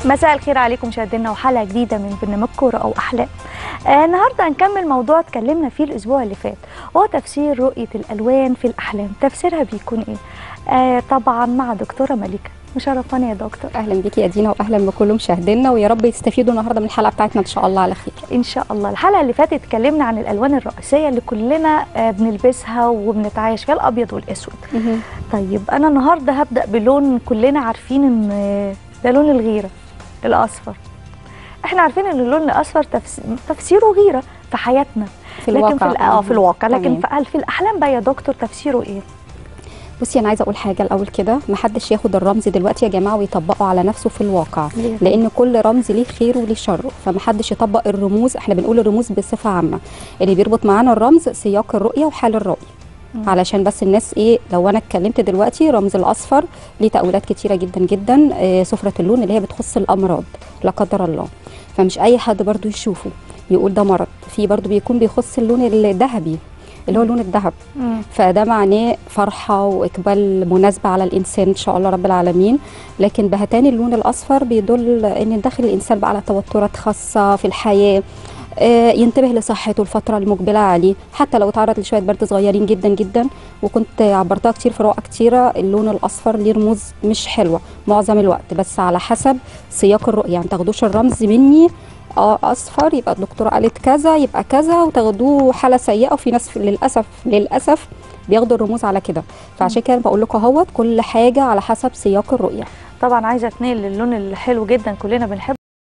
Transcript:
مساء الخير عليكم مشاهدينا وحلقه جديده من برنامجكم رؤى واحلام. آه النهارده هنكمل موضوع اتكلمنا فيه الاسبوع اللي فات وهو تفسير رؤيه الالوان في الاحلام، تفسيرها بيكون ايه؟ آه طبعا مع دكتوره مليكه، مشرفاني يا دكتور. اهلا بيكي يا دينا واهلا بكل مشاهدينا ويا رب يستفيدوا النهارده من الحلقه بتاعتنا ان شاء الله على خير ان شاء الله، الحلقه اللي فاتت اتكلمنا عن الالوان الرئيسيه اللي كلنا آه بنلبسها وبنتعايش فيها الابيض والاسود. طيب انا النهارده هبدا بلون كلنا عارفين ان آه، ده لون الغيره الاصفر. احنا عارفين ان اللون الاصفر تفس... تفسيره غيره في حياتنا في لكن الواقع في الأ- اه في الواقع لكن تمام. في هل في الاحلام بقى يا دكتور تفسيره ايه بصي انا عايزه اقول حاجه الاول كده محدش ياخد الرمز دلوقتي يا جماعه ويطبقه على نفسه في الواقع ليه؟ لان كل رمز ليه خير وليه شر فمحدش يطبق الرموز احنا بنقول الرموز بصفه عامه اللي بيربط معانا الرمز سياق الرؤيه وحال الرؤيه مم. علشان بس الناس ايه لو انا اتكلمت دلوقتي رمز الاصفر ليه تاويلات كتيره جدا جدا آه سفره اللون اللي هي بتخص الامراض لا قدر الله فمش اي حد برضو يشوفه يقول ده مرض في برضو بيكون بيخص اللون الذهبي اللي هو لون الذهب مم. فده معناه فرحة وإقبال مناسبة على الإنسان إن شاء الله رب العالمين لكن بهتان اللون الأصفر بيدل إن داخل الإنسان بقى على توترات خاصة في الحياة آه، ينتبه لصحته الفترة المقبلة عليه حتى لو تعرض لشوية برد صغيرين جدا جدا وكنت عبرتها كتير في رؤى كتيرة اللون الأصفر ليه رموز مش حلوة معظم الوقت بس على حسب سياق الرؤية يعني تاخدوش الرمز مني اه اصفر يبقى الدكتوره قالت كذا يبقى كذا وتاخدوه حاله سيئه وفي ناس للاسف للاسف بياخدوا الرموز على كده فعشان كده بقول لكم اهوت كل حاجه على حسب سياق الرؤيه طبعا عايزه اتنقل للون الحلو جدا كلنا بنحبه